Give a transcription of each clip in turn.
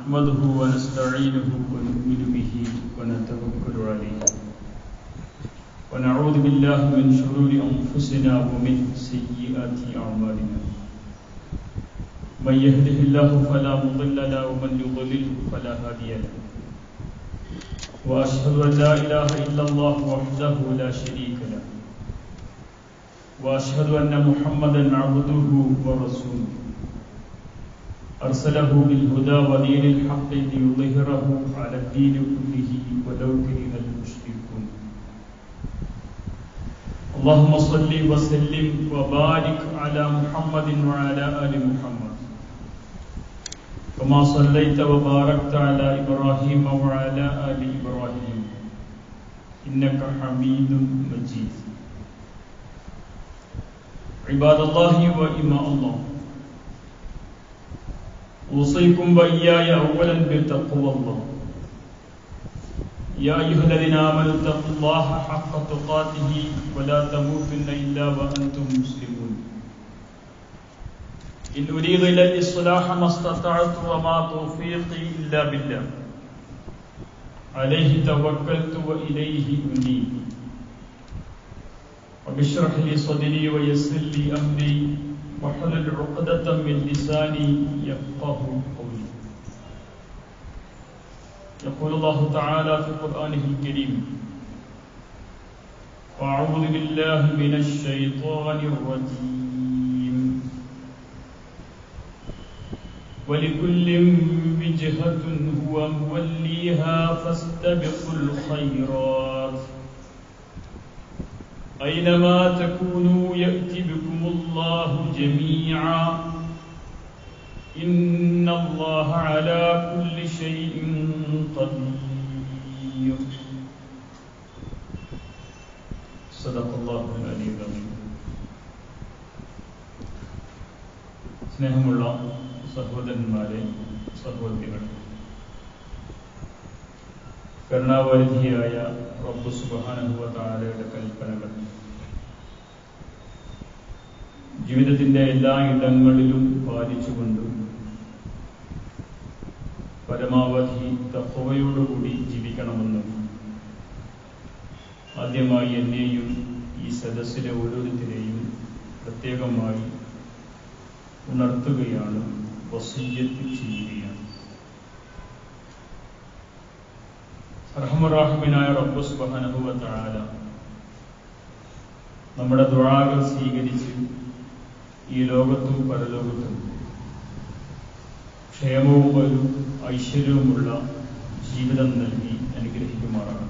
نحمده ونستعينه ونؤمن به ونتوكل عليه ونعوذ بالله من شرور أنفسنا ومن سيئات أعمالنا من يهده الله فلا مضل له ومن يضلله فلا هادي له وأشهد أن لا إله إلا الله وحده لا شريك له وأشهد أن محمدا عبده ورسوله أرسله بالهدى ودين الحق ليظهره على الدين كله ولو كره المشركون اللهم صل وسلم وبارك على محمد وعلى آل محمد كما صليت وباركت على إبراهيم وعلى آل إبراهيم إنك حميد مجيد عباد الله وإماء الله أوصيكم وإياي أولا بتقوى الله يا أيها الذين آمنوا اتقوا الله حق تقاته ولا تموتن إلا وأنتم مسلمون إن أريد إلا الإصلاح ما استطعت وما توفيقي إلا بالله عليه توكلت وإليه أنيب رب اشرح لي صدري ويسر لي أمري واحلل عقدة من لساني يفقه قولي يقول الله تعالى في قرآنه الكريم وأعوذ بالله من الشيطان الرجيم ولكل وجهة هو موليها فاستبقوا الخيرات أينما تكونوا يأتي بكم الله جميعا إن الله على كل شيء قدير صدق الله العلي العظيم സ്നേഹമുള്ള സഹോദരന്മാരെ സഹോദരികൾ കരുണാവരിധിയായ റബ്ബു സുബാനുഭവ താരയുടെ കൽപ്പനകൾ ജീവിതത്തിന്റെ എല്ലാ ഇടങ്ങളിലും പാലിച്ചുകൊണ്ടും പരമാവധി തഹവയോടുകൂടി ജീവിക്കണമെന്നും ആദ്യമായി എന്നെയും ഈ സദസ്സിലെ ഓരോരുത്തരെയും പ്രത്യേകമായി ഉണർത്തുകയാണ് വസീയത്ത് ചെയ്യുകയാണ് റഹ്മറാഹിമിനായ റബ്ബു സുബാനുഭവ താര നമ്മുടെ ദുഴാകൾ സ്വീകരിച്ച് ഈ ലോകത്തും പരലോകത്തും ക്ഷേമവും ഒരു ഐശ്വര്യവുമുള്ള ജീവിതം നൽകി അനുഗ്രഹിക്കുമാറാണ്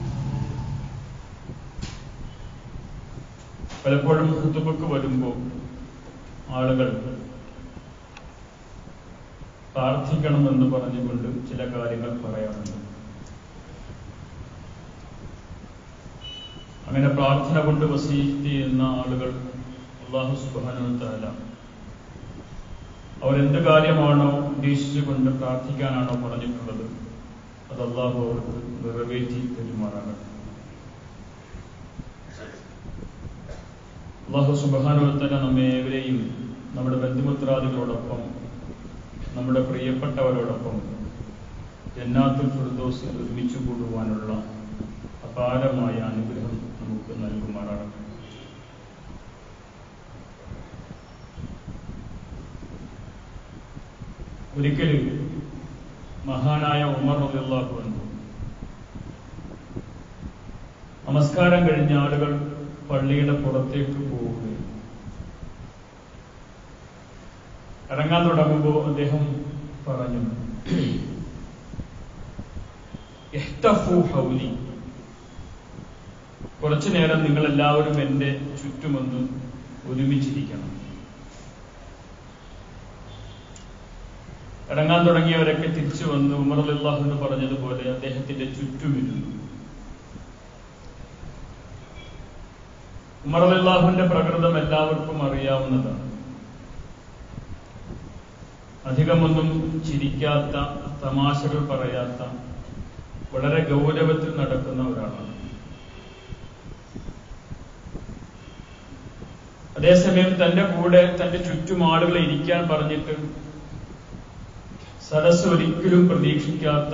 പലപ്പോഴും ഹുത്തുബക്ക് വരുമ്പോൾ ആളുകൾ പ്രാർത്ഥിക്കണമെന്ന് പറഞ്ഞുകൊണ്ട് ചില കാര്യങ്ങൾ പറയാറുണ്ട് അങ്ങനെ പ്രാർത്ഥന കൊണ്ട് വസീത്ത് ചെയ്യുന്ന ആളുകൾ അള്ളാഹു സുബാനുത്താല അവരെന്ത് കാര്യമാണോ ഉദ്ദേശിച്ചുകൊണ്ട് പ്രാർത്ഥിക്കാനാണോ പറഞ്ഞിട്ടുള്ളത് അത് അള്ളാഹു അവർക്ക് നിറവേറ്റി പെരുമാറാകട്ടെ അള്ളാഹു സുബാനുവത്തല നമ്മെ ഏവരെയും നമ്മുടെ ബന്ധുമിത്രാദികളോടൊപ്പം നമ്മുടെ പ്രിയപ്പെട്ടവരോടൊപ്പം ജന്നാത്തുൽ ഫിർദോസിൽ ഒരുമിച്ച് കൂടുവാനുള്ള അപാരമായ അനുഗ്രഹം നമുക്ക് നൽകുമാറാകട്ടെ ഒരിക്കൽ മഹാനായ ഉമർ റളിയല്ലാഹു അൻഹു നമസ്കാരം കഴിഞ്ഞ ആളുകൾ പള്ളിയുടെ പുറത്തേക്ക് പോവുകയും ഇറങ്ങാൻ തുടങ്ങുമ്പോൾ അദ്ദേഹം പറഞ്ഞു ഹൗലി കുറച്ചു നേരം നിങ്ങൾ എല്ലാവരും എൻ്റെ ചുറ്റുമൊന്ന് ഒരുമിച്ചിരിക്കണം ഇറങ്ങാൻ തുടങ്ങിയവരൊക്കെ തിരിച്ചു വന്ന് ഉമർ അള്ളാഹുന്ന് പറഞ്ഞതുപോലെ അദ്ദേഹത്തിന്റെ ചുറ്റുമിരുന്നു ഉമർ അള്ളാഹുവിന്റെ പ്രകൃതം എല്ലാവർക്കും അറിയാവുന്നതാണ് അധികമൊന്നും ചിരിക്കാത്ത തമാശകൾ പറയാത്ത വളരെ ഗൗരവത്തിൽ നടക്കുന്ന ഒരാളാണ് അതേസമയം തന്റെ കൂടെ തന്റെ ചുറ്റും ആളുകളെ ഇരിക്കാൻ പറഞ്ഞിട്ട് സദസ് ഒരിക്കലും പ്രതീക്ഷിക്കാത്ത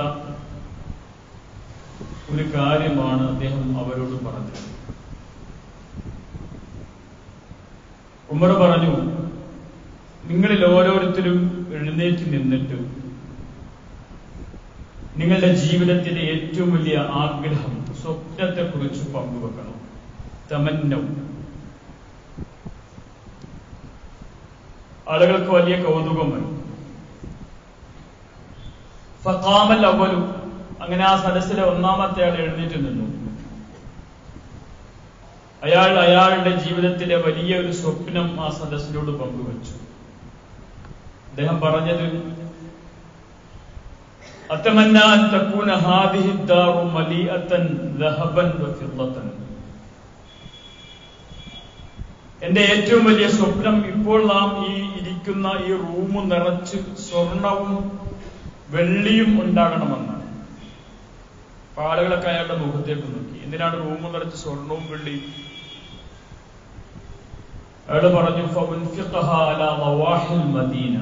ഒരു കാര്യമാണ് അദ്ദേഹം അവരോട് പറഞ്ഞത് ഉമർ പറഞ്ഞു നിങ്ങളിൽ ഓരോരുത്തരും എഴുന്നേറ്റ് നിന്നിട്ട് നിങ്ങളുടെ ജീവിതത്തിന്റെ ഏറ്റവും വലിയ ആഗ്രഹം സ്വപ്നത്തെ കുറിച്ച് പങ്കുവെക്കണം തമന്നം ആളുകൾക്ക് വലിയ കൗതുകമായി ഫഖാമൽ അവലു അങ്ങനെ ആ സദസ്സിലെ ഒന്നാമത്തെ ആൾ എഴുന്നേറ്റ് നിന്നു അയാൾ അയാളുടെ ജീവിതത്തിലെ വലിയ ഒരു സ്വപ്നം ആ സദസ്സിനോട് പങ്കുവച്ചു അദ്ദേഹം പറഞ്ഞത് أتمنى أن تكون هذه الدار مليئة ذهبا وفضة എന്റെ ഏറ്റവും വലിയ സ്വപ്നം ഇപ്പോൾ നാം ഈ ഇരിക്കുന്ന ഈ റൂം നിറച്ച് സ്വർണവും വെള്ളിയും ഉണ്ടാകണമെന്നാണ് അപ്പൊ ആളുകളൊക്കെ അയാളുടെ മുഖത്തേക്ക് നോക്കി എന്തിനാണ് റൂം നിറച്ച് സ്വർണവും വെള്ളിയും അയാൾ പറഞ്ഞു ഫഉൻഫിഖഹ അലാ നവാഹിൽ മദീന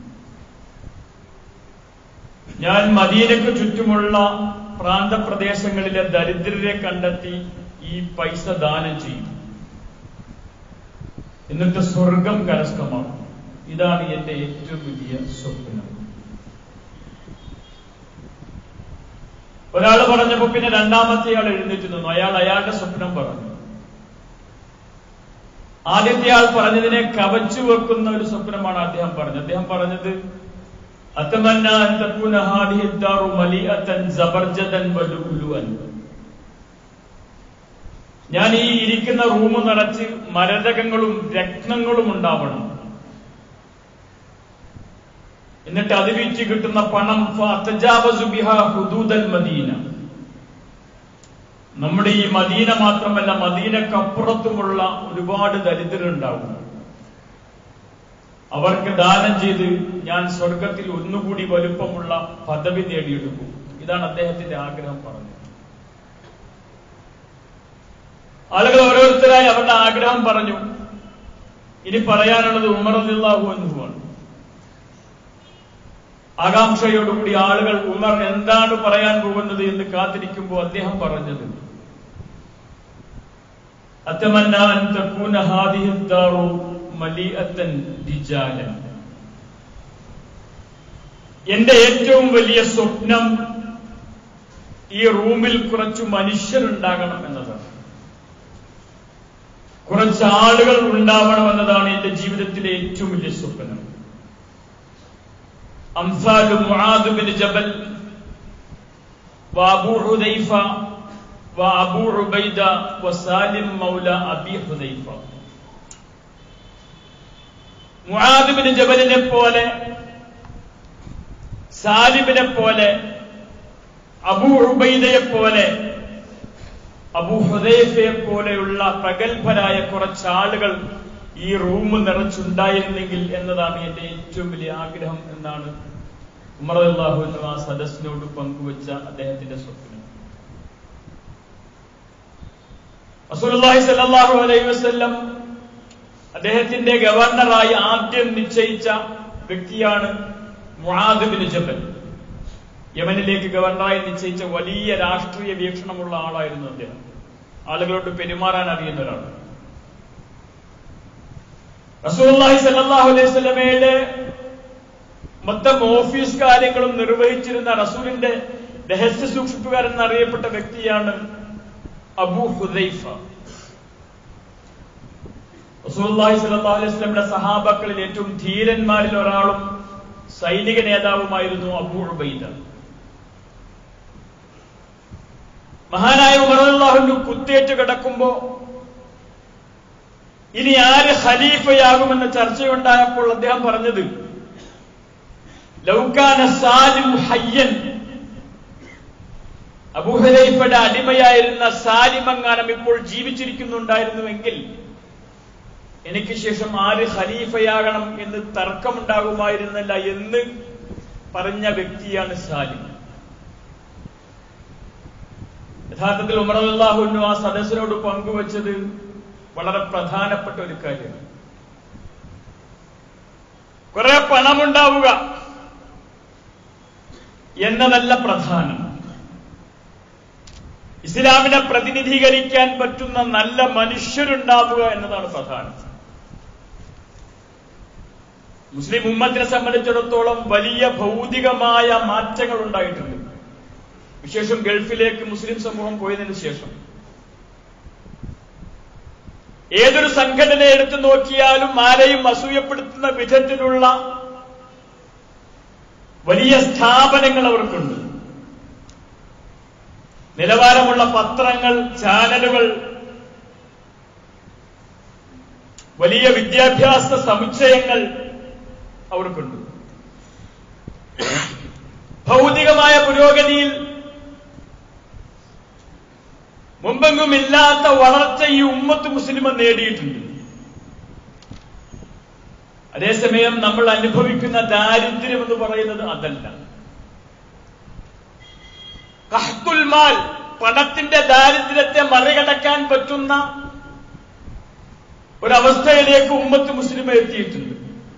ഞാൻ മദീനക്ക് ചുറ്റുമുള്ള പ്രാന്തപ്രദേശങ്ങളിലെ ദരിദ്രരെ കണ്ടെത്തി ഈ പൈസ ദാനം ചെയ്യും എന്നിട്ട് സ്വർഗം കരസ്ഥമാക്കും ഇതാണ് എന്റെ ഏറ്റവും വലിയ സ്വപ്നം ഒരാൾ പറഞ്ഞപ്പോ പിന്നെ രണ്ടാമത്തെ ആൾ എഴുന്നേറ്റ് നിന്നു അയാൾ അയാളുടെ സ്വപ്നം പറഞ്ഞു ആദ്യത്തെ ആൾ പറഞ്ഞതിനെ കവച്ചു വെക്കുന്ന ഒരു സ്വപ്നമാണ് അദ്ദേഹം പറഞ്ഞത് അദ്ദേഹം പറഞ്ഞത് أتمنى أن تكون هذه الدار مليئة زبرجدا ولؤلؤا ഞാൻ ഈ ഇരിക്കുന്ന റൂം നിറച്ച് മരതകങ്ങളും രത്നങ്ങളും ഉണ്ടാവണം എന്നിട്ട് അത് വിറ്റ് കിട്ടുന്ന പണം ഹുദൂദൽ മദീന നമ്മുടെ ഈ മദീന മാത്രമല്ല മദീനക്കപ്പുറത്തുമുള്ള ഒരുപാട് ദരിദ്രരുണ്ടാവും അവർക്ക് ദാനം ചെയ്ത് ഞാൻ സ്വർഗത്തിൽ ഒന്നുകൂടി വലുപ്പമുള്ള പദവി നേടിയെടുക്കും ഇതാണ് അദ്ദേഹത്തിന്റെ ആഗ്രഹം പറഞ്ഞത് ആളുകൾ ഓരോരുത്തരായി അവരുടെ ആഗ്രഹം പറഞ്ഞു ഇനി പറയാനുള്ളത് ഉമറദില്ലാഹു എന്നുമാണ് ആകാംക്ഷയോടുകൂടി ആളുകൾ ഉമർ എന്താണ് പറയാൻ പോകുന്നത് എന്ന് കാത്തിരിക്കുമ്പോൾ അദ്ദേഹം പറഞ്ഞത് അത്തമന്നാൻ തക്കൂന ഹാദിഹിദ്ദാറു മലിഅത്തൻ റിജാലൻ എന്റെ ഏറ്റവും വലിയ സ്വപ്നം ഈ റൂമിൽ കുറച്ച് മനുഷ്യരുണ്ടാകണം എന്നതാണ് കുറച്ച് ആളുകൾ ഉണ്ടാവണം എന്നതാണ് എന്റെ ജീവിതത്തിലെ ഏറ്റവും വലിയ സ്വപ്നം അംസാലു മുആദ് ബിൻ ജബൽ വഅബൂ ഹുദൈഫ വഅബൂ ഉബൈദ വസാലിം മൗല അബി ഹുദൈഫ മുആദിബിന് ജബലിനെ പോലെ സാലിബിനെ പോലെ അബൂ ഉബൈദയെ പോലെ അബൂ ഹുദൈഫയെ പോലെയുള്ള പ്രഗത്ഭരായ കുറച്ച് ആളുകൾ ഈ റൂം നിറച്ചുണ്ടായിരുന്നെങ്കിൽ എന്നതാണ് എന്റെ ഏറ്റവും വലിയ ആഗ്രഹം എന്നാണ് ഉമർ അള്ളാഹു എന്ന ആ സദസ്സിനോട് പങ്കുവച്ച അദ്ദേഹത്തിന്റെ സ്വപ്നം റസൂലുള്ളാഹി സ്വല്ലല്ലാഹു അലൈഹി വസല്ലം അദ്ദേഹത്തിന്റെ ഗവർണറായി ആദ്യം നിശ്ചയിച്ച വ്യക്തിയാണ് മുആദിബിന് ജബൽ യമനിലേക്ക് ഗവർണറായി നിശ്ചയിച്ച വലിയ രാഷ്ട്രീയ വീക്ഷണമുള്ള ആളായിരുന്നു അദ്ദേഹം ആളുകളോട് പെരുമാറാൻ അറിയുന്ന ഒരാൾ റസൂലുള്ളാഹി സല്ലല്ലാഹു അലൈഹി വസല്ലമയുടെ മൊത്തം ഓഫീസ് കാര്യങ്ങളും നിർവഹിച്ചിരുന്ന റസൂലിന്റെ രഹസ്യ സൂക്ഷിപ്പുകാരൻ എന്നറിയപ്പെട്ട വ്യക്തിയാണ് അബൂ ഹുദൈഫ റസൂലുള്ളാഹി സ്വല്ലല്ലാഹു അലൈഹി വസല്ലമയുടെ സഹാബാക്കളിൽ ഏറ്റവും ധീരന്മാരിൽ ഒരാളും സൈനിക നേതാവുമായിരുന്നു അബൂ ഉബൈദ മഹാനായ ഉമറുല്ലാഹുവിന് കുത്തേറ്റ് കിടക്കുമ്പോ ഇനി ആര് ഖലീഫയാകുമെന്ന ചർച്ചയുണ്ടായപ്പോൾ അദ്ദേഹം പറഞ്ഞത് ലൗകാന സാലിം ഹയ്യൻ അബൂഹലൈഫയുടെ അടിമയായിരുന്ന സാലിമങ്ങാനം ഇപ്പോൾ ജീവിച്ചിരിക്കുന്നുണ്ടായിരുന്നുവെങ്കിൽ എനിക്ക് ശേഷം ആര് ഖലീഫയാകണം എന്ന് തർക്കമുണ്ടാകുമായിരുന്നില്ല എന്ന് പറഞ്ഞ വ്യക്തിയാണ് സാലിം യഥാർത്ഥത്തിൽ ഉമറല്ലാഹുന്നു ആ സദസ്സിനോട് പങ്കുവച്ചത് വളരെ പ്രധാനപ്പെട്ട ഒരു കാര്യമാണ് കുറെ പണമുണ്ടാവുക എന്നതല്ല പ്രധാനം ഇസ്ലാമിനെ പ്രതിനിധീകരിക്കാൻ പറ്റുന്ന നല്ല മനുഷ്യരുണ്ടാവുക എന്നതാണ് പ്രധാനം മുസ്ലിം ഉമ്മത്തിനെ സംബന്ധിച്ചിടത്തോളം വലിയ ഭൗതികമായ മാറ്റങ്ങൾ ഉണ്ടായിട്ടുണ്ട് വിശേഷം ഗൾഫിലേക്ക് മുസ്ലിം സമൂഹം പോയതിനു ശേഷം ഏതൊരു സംഘടന എടുത്തു നോക്കിയാലും ആരെയും അസൂയപ്പെടുത്തുന്ന വിധത്തിലുള്ള വലിയ സ്ഥാപനങ്ങൾ അവർക്കുണ്ട് നിലവാരമുള്ള പത്രങ്ങൾ ചാനലുകൾ വലിയ വിദ്യാഭ്യാസ സമുച്ചയങ്ങൾ അവർക്കുണ്ട് ഭൗതികമായ പുരോഗതിയിൽ മുമ്പെങ്ങും ഇല്ലാത്ത വളർച്ച ഈ ഉമ്മത്ത് മുസ്ലിമ നേടിയിട്ടുണ്ട് അതേസമയം നമ്മൾ അനുഭവിക്കുന്ന ദാരിദ്ര്യം എന്ന് പറയുന്നത് അതല്ല കഹ്തുൽമാൽ പണത്തിന്റെ ദാരിദ്ര്യത്തെ മറികടക്കാൻ പറ്റുന്ന ഒരവസ്ഥയിലേക്ക് ഉമ്മത്ത് മുസ്ലിമ എത്തിയിട്ടുണ്ട്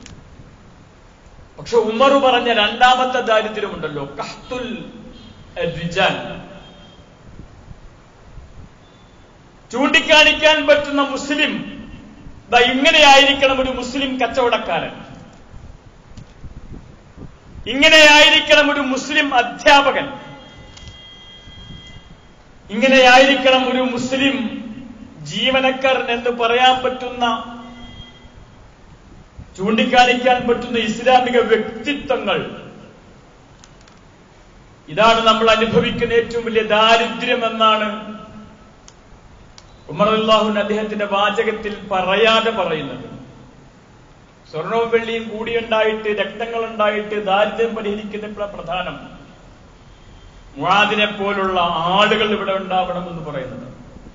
പക്ഷെ ഉമർ പറഞ്ഞ രണ്ടാമത്തെ ദാരിദ്ര്യമുണ്ടല്ലോ കഹ്തുൽ റിജാൽ ചൂണ്ടിക്കാണിക്കാൻ പറ്റുന്ന മുസ്ലിം ദാ ഇങ്ങനെയായിരിക്കണം ഒരു മുസ്ലിം കച്ചവടക്കാരൻ ഇങ്ങനെയായിരിക്കണം ഒരു മുസ്ലിം അധ്യാപകൻ ഇങ്ങനെയായിരിക്കണം ഒരു മുസ്ലിം ജീവനക്കാരൻ എന്ന് പറയാൻ പറ്റുന്ന ചൂണ്ടിക്കാണിക്കാൻ പറ്റുന്ന ഇസ്ലാമിക വ്യക്തിത്വങ്ങൾ ഇതാണ് നമ്മൾ അനുഭവിക്കുന്ന ഏറ്റവും വലിയ ദാരിദ്ര്യം എന്നാണ് ഉമർ അള്ളാഹുൻ അദ്ദേഹത്തിന്റെ വാചകത്തിൽ പറയാതെ പറയുന്നത് സ്വർണവും വെള്ളിയും കൂടിയുണ്ടായിട്ട് രക്തങ്ങളുണ്ടായിട്ട് ദാരിദ്ര്യം പരിഹരിക്കുന്ന പ്രധാനം മുഴാദിനെ പോലുള്ള ആളുകൾ ഇവിടെ ഉണ്ടാവണമെന്ന് പറയുന്നത്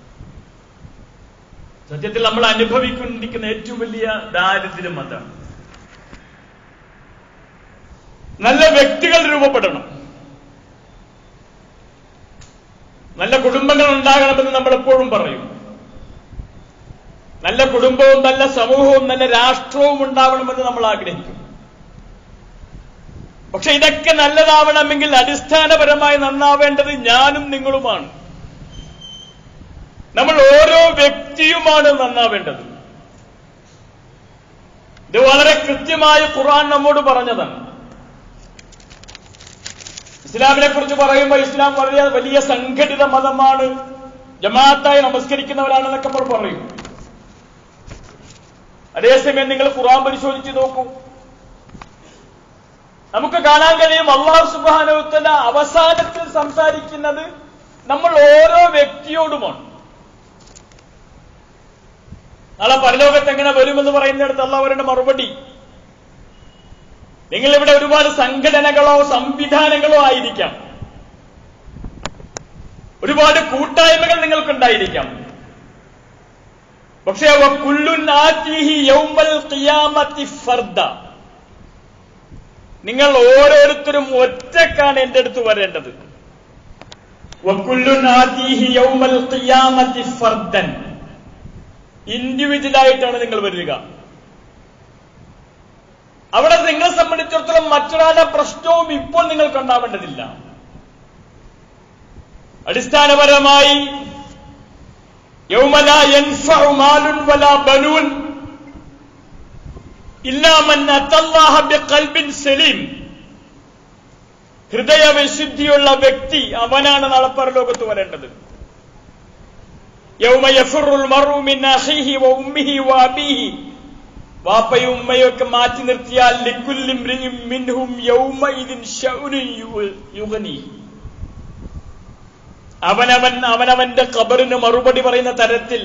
സത്യത്തിൽ നമ്മൾ അനുഭവിക്കൊണ്ടിരിക്കുന്ന ഏറ്റവും വലിയ ദാരിദ്ര്യം അതാണ് നല്ല വ്യക്തികൾ രൂപപ്പെടണം നല്ല കുടുംബങ്ങൾ ഉണ്ടാകണമെന്ന് നമ്മൾ എപ്പോഴും പറയും നല്ല കുടുംബവും നല്ല സമൂഹവും നല്ല രാഷ്ട്രവും ഉണ്ടാവണമെന്ന് നമ്മൾ ആഗ്രഹിക്കും പക്ഷെ ഇതൊക്കെ നല്ലതാവണമെങ്കിൽ അടിസ്ഥാനപരമായി നന്നാവേണ്ടത് ഞാനും നിങ്ങളുമാണ് നമ്മൾ ഓരോ വ്യക്തിയുമാണ് നന്നാവേണ്ടത് ഇത് വളരെ കൃത്യമായി ഖുർആൻ നമ്മോട് പറഞ്ഞതാണ് ഇസ്ലാമിനെ കുറിച്ച് പറയുമ്പോൾ ഇസ്ലാം വളരെ വലിയ സംഘടിത മതമാണ് ജമാഅത്തായി നമസ്കരിക്കുന്നവരാണെന്നൊക്കെ നമ്മൾ പറയും അതേസമയം നിങ്ങൾ ഖുർആൻ പരിശോധിച്ച് നോക്കൂ നമുക്ക് കാണാൻ കഴിയും അള്ളാഹു സുബാനോത്തല അവസാനത്തിൽ സംസാരിക്കുന്നത് നമ്മൾ ഓരോ വ്യക്തിയോടുമാണ് നാളെ പരലോകത്ത് എങ്ങനെ വരുമെന്ന് പറയുന്നിടത്ത് അള്ളാഹുവിന്റെ മറുപടി നിങ്ങൾ ഇവിടെ ഒരുപാട് സംഘടനകളോ സംവിധാനങ്ങളോ ആയിരിക്കാം ഒരുപാട് കൂട്ടായ്മകൾ നിങ്ങൾക്കുണ്ടായിരിക്കാം പക്ഷേ ഫർദ നിങ്ങൾ ഓരോരുത്തരും ഒറ്റക്കാണ് എന്റെ അടുത്ത് വരേണ്ടത് ഫർദൻ ഇൻഡിവിജ്വലായിട്ടാണ് നിങ്ങൾ വരിക അവിടെ നിങ്ങളെ സംബന്ധിച്ചിടത്തോളം മറ്റൊരാളുടെ പ്രശ്നവും ഇപ്പോൾ നിങ്ങൾക്ക് ഉണ്ടാവേണ്ടതില്ല അടിസ്ഥാനപരമായി യൗമല യൻഫഉ മാലുൻ വലാ ബനൂൻ ഇല്ലാ മൻ അത്തല്ലാഹ ബിഖൽബിൻ സലീം ഹൃദയവിശുദ്ധിയുള്ള വ്യക്തി അവനാണ് നാളെ പരലോകത്ത് വരേണ്ടത് യൗമ യഫറുൽ മർഉ മിൻ അഖീഹി വ ഉമ്മിഹി വ അബീഹി വാപ്പയും ഉമ്മയും ഒക്കെ മാറ്റി നിർത്തിയാൽ ലിക്കുല്ലിം മിൻഹും യൗമഇദിൻ ശൗനുൻ യുഗ്നി അവനവൻ അവനവന്റെ ഖബറിന് മറുപടി പറയുന്ന തരത്തിൽ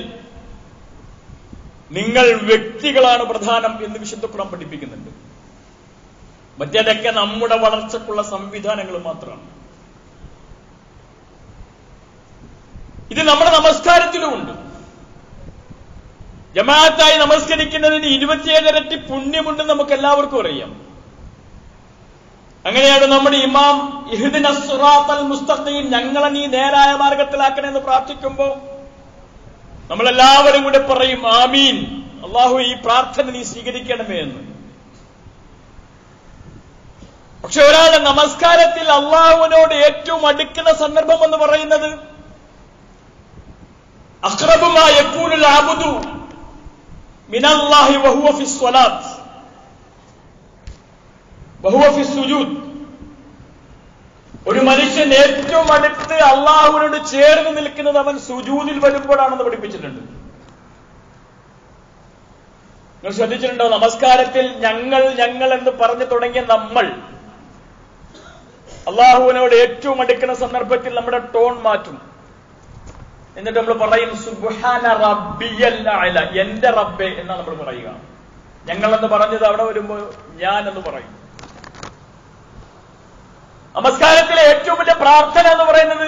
നിങ്ങൾ വ്യക്തികളാണ് പ്രധാനം എന്ന് വിശുദ്ധ ഖുർആൻ പഠിപ്പിക്കുന്നുണ്ട് മറ്റേതൊക്കെ നമ്മുടെ വളർച്ചക്കുള്ള സംവിധാനങ്ങൾ മാത്രമാണ് ഇത് നമ്മുടെ നമസ്കാരത്തിലുമുണ്ട് ജമാഅത്തായി നമസ്കരിക്കുന്നതിന് ഇരുപത്തിയേഴ് ഇരട്ടി പുണ്യമുണ്ടെന്ന് നമുക്ക് എല്ലാവർക്കും അറിയാം അങ്ങനെയാണ് നമ്മുടെ ഇമാം ഇഹ്ദിന സുറാത്തൽ മുസ്തഖീം ഞങ്ങളെ നീ നേരായ മാർഗത്തിലാക്കണമെന്ന് പ്രാർത്ഥിക്കുമ്പോൾ നമ്മളെല്ലാവരും കൂടെ പറയും ആമീൻ അള്ളാഹു ഈ പ്രാർത്ഥന നീ സ്വീകരിക്കണമേ എന്ന് പക്ഷെ ഒരാളുടെ നമസ്കാരത്തിൽ അള്ളാഹുവിനോട് ഏറ്റവും അടുക്കുന്ന സന്ദർഭം എന്ന് പറയുന്നത് അക്രബുമായ എപ്പോഴും ആബുദു മിനല്ലാഹി വഹുവ ഫി സ്വലാത്ത് വഹുവ ഫി സുജൂദ് ഒരു മനുഷ്യൻ ഏറ്റവും അടുത്ത് അള്ളാഹുവിനോട് ചേർന്ന് നിൽക്കുന്നത് അവൻ സുജൂദിൽ വരുമ്പോഴാണെന്ന് പഠിപ്പിച്ചിട്ടുണ്ട് നിങ്ങൾ ശ്രദ്ധിച്ചിട്ടുണ്ടോ നമസ്കാരത്തിൽ ഞങ്ങൾ ഞങ്ങൾ എന്ന് പറഞ്ഞു തുടങ്ങിയ നമ്മൾ അള്ളാഹുവിനോട് ഏറ്റവും അടുക്കുന്ന സന്ദർഭത്തിൽ നമ്മുടെ ടോൺ മാറ്റും എന്നിട്ട് നമ്മൾ പറയും സുബ്ഹാന റബ്ബിയൽ അഅല എന്റെ റബ്ബെ എന്നാണ് നമ്മൾ പറയുക ഞങ്ങൾ എന്ന് പറഞ്ഞത് അവിടെ വരുമ്പോൾ ഞാൻ എന്ന് പറയും നമസ്കാരത്തിലെ ഏറ്റവും വലിയ പ്രാർത്ഥന എന്ന് പറയുന്നത്